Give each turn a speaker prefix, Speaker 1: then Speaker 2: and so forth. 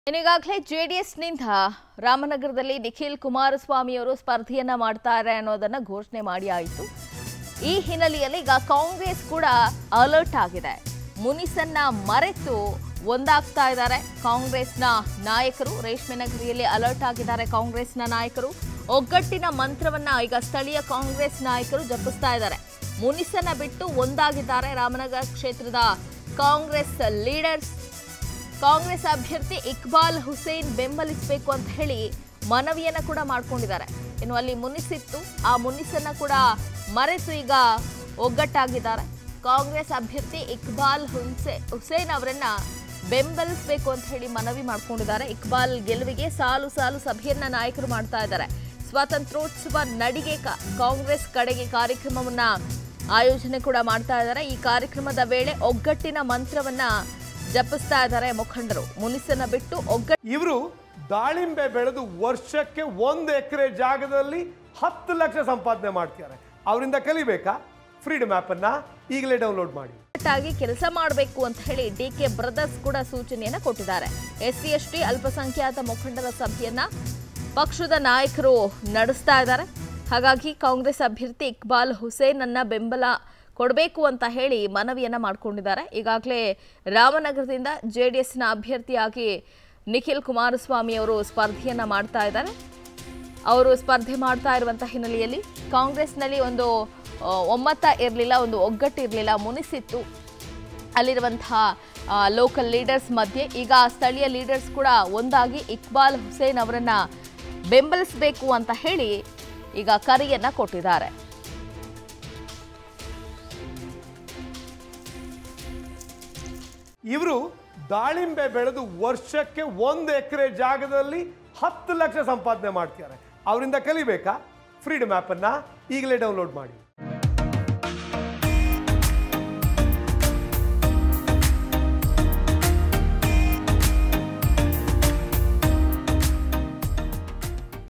Speaker 1: ಇನ್ನೀಗಾಗಲೇ ಜೆಡಿಎಸ್ನಿಂದ ರಾಮನಗರದಲ್ಲಿ ನಿಖಿಲ್ ಕುಮಾರಸ್ವಾಮಿ ಅವರು ಸ್ಪರ್ಧೆಯನ್ನ ಮಾಡ್ತಾರೆ ಅನ್ನೋದನ್ನ ಘೋಷಣೆ ಮಾಡಿ ಆಯಿತು ಈ ಹಿನ್ನೆಲೆಯಲ್ಲಿ ಈಗ ಕಾಂಗ್ರೆಸ್ ಕೂಡ ಅಲರ್ಟ್ ಆಗಿದೆ ಮುನಿಸನ್ನ ಮರೆತು ಒಂದಾಗ್ತಾ ಇದ್ದಾರೆ ಕಾಂಗ್ರೆಸ್ನ ನಾಯಕರು ರೇಷ್ಮೆ ನಗರಿಯಲ್ಲಿ ಅಲರ್ಟ್ ಆಗಿದ್ದಾರೆ ಕಾಂಗ್ರೆಸ್ನ ನಾಯಕರು ಒಗ್ಗಟ್ಟಿನ ಮಂತ್ರವನ್ನ ಈಗ ಸ್ಥಳೀಯ ಕಾಂಗ್ರೆಸ್ ನಾಯಕರು ಜಪಿಸ್ತಾ ಇದ್ದಾರೆ ಮುನಿಸನ್ನ ಬಿಟ್ಟು ಒಂದಾಗಿದ್ದಾರೆ ರಾಮನಗರ ಕ್ಷೇತ್ರದ ಕಾಂಗ್ರೆಸ್ ಲೀಡರ್ಸ್ ಕಾಂಗ್ರೆಸ್ ಅಭ್ಯರ್ಥಿ ಇಕ್ಬಾಲ್ ಹುಸೇನ್ ಬೆಂಬಲಿಸಬೇಕು ಅಂತ ಹೇಳಿ ಮನವಿಯನ್ನ ಕೂಡ ಮಾಡ್ಕೊಂಡಿದ್ದಾರೆ ಇನ್ನು ಅಲ್ಲಿ ಮುನಿಸಿತ್ತು ಆ ಮುನಿಸನ್ನ ಕೂಡ ಮರೆತು ಈಗ ಒಗ್ಗಟ್ಟಾಗಿದ್ದಾರೆ ಕಾಂಗ್ರೆಸ್ ಅಭ್ಯರ್ಥಿ ಇಕ್ಬಾಲ್ ಹುನ್ಸೆ ಹುಸೇನ್ ಅವರನ್ನ ಬೆಂಬಲಿಸಬೇಕು ಅಂತ ಹೇಳಿ ಮನವಿ ಮಾಡ್ಕೊಂಡಿದ್ದಾರೆ ಇಕ್ಬಾಲ್ ಗೆಲುವಿಗೆ ಸಾಲು ಸಾಲು ಸಭೆಯನ್ನ ನಾಯಕರು ಮಾಡ್ತಾ ಇದ್ದಾರೆ ಸ್ವಾತಂತ್ರ್ಯೋತ್ಸವ ನಡಿಗೆ ಕ- ಕಾಂಗ್ರೆಸ್ ಕಡೆಗೆ ಕಾರ್ಯಕ್ರಮವನ್ನ ಆಯೋಜನೆ ಕೂಡ ಮಾಡ್ತಾ ಇದ್ದಾರೆ ಈ ಕಾರ್ಯಕ್ರಮದ ವೇಳೆ ಒಗ್ಗಟ್ಟಿನ ಮಂತ್ರವನ್ನ ಜಪಿಸ್ತಾ ಇದ್ದಾರೆ ಮುಖಂಡರು ಮುನಿಸನ್ನ ಬಿಟ್ಟು ಒಗ್ಗಟ್ಟು
Speaker 2: ಇವರು ದಾಳಿಂಬೆ ಬೆಳೆದು ವರ್ಷಕ್ಕೆ ಒಂದು ಎಕರೆ ಜಾಗದಲ್ಲಿ ಹತ್ತು ಲಕ್ಷ ಸಂಪಾದನೆ ಮಾಡ್ತಿದ್ದಾರೆ ಅವರಿಂದ ಕಲಿಬೇಕಾ ಫ್ರೀಡಮ್ ಅನ್ನ ಈಗಲೇ ಡೌನ್ಲೋಡ್ ಮಾಡಿ
Speaker 1: ಒಟ್ಟಾಗಿ ಕೆಲಸ ಮಾಡಬೇಕು ಅಂತ ಹೇಳಿ ಡಿ ಕೆ ಬ್ರದರ್ಸ್ ಕೂಡ ಸೂಚನೆಯನ್ನ ಕೊಟ್ಟಿದ್ದಾರೆ ಎಸ್ಸಿ ಎಸ್ಟಿ ಅಲ್ಪಸಂಖ್ಯಾತ ಮುಖಂಡರ ಸಭೆಯನ್ನ ಪಕ್ಷದ ನಾಯಕರು ನಡೆಸ್ತಾ ಇದ್ದಾರೆ ಹಾಗಾಗಿ ಕಾಂಗ್ರೆಸ್ ಅಭ್ಯರ್ಥಿ ಇಕ್ಬಾಲ್ ಹುಸೇನ್ ಅನ್ನ ಬೆಂಬಲ ಕೊಡಬೇಕು ಅಂತ ಹೇಳಿ ಮನವಿಯನ್ನ ಮಾಡ್ಕೊಂಡಿದ್ದಾರೆ ಈಗಾಗಲೇ ರಾಮನಗರದಿಂದ ಜೆಡಿಎಸ್ನ ಅಭ್ಯರ್ಥಿಯಾಗಿ ನಿಖಿಲ್ ಕುಮಾರಸ್ವಾಮಿ ಅವರು ಸ್ಪರ್ಧೆಯನ್ನ ಮಾಡ್ತಾ ಇದ್ದಾರೆ ಅವರು ಸ್ಪರ್ಧೆ ಮಾಡ್ತಾ ಇರುವಂಥ ಹಿನ್ನೆಲೆಯಲ್ಲಿ ಕಾಂಗ್ರೆಸ್ನಲ್ಲಿ ಒಂದು ಆ, ಒಮ್ಮತ ಇರಲಿಲ್ಲ ಒಂದು ಒಗ್ಗಟ್ಟು ಇರಲಿಲ್ಲ ಮುನಿಸಿತ್ತು ಅಲ್ಲಿರುವಂತಹ ಲೋಕಲ್ ಲೀಡರ್ಸ್ ಮಧ್ಯೆ ಈಗ ಸ್ಥಳೀಯ ಲೀಡರ್ಸ್ ಕೂಡ ಒಂದಾಗಿ ಇಕ್ಬಾಲ್ ಹುಸೇನ್ ಅವರನ್ನ ಬೆಂಬಲಿಸಬೇಕು ಅಂತ ಹೇಳಿ ಈಗ ಕರೆಯನ್ನ ಕೊಟ್ಟಿದ್ದಾರೆ
Speaker 2: ಇವರು ದಾಳಿಂಬೆ ಬೆಳೆದು ವರ್ಷಕ್ಕೆ ಒಂದು ಎಕರೆ ಜಾಗದಲ್ಲಿ ಹತ್ತು ಲಕ್ಷ ಸಂಪಾದನೆ ಮಾಡ್ತಿದ್ದಾರೆ ಅವರಿಂದ ಕಲಿಬೇಕಾ ಫ್ರೀಡಮ್ ಅನ್ನ ಈಗಲೇ ಡೌನ್ಲೋಡ್ ಮಾಡಿ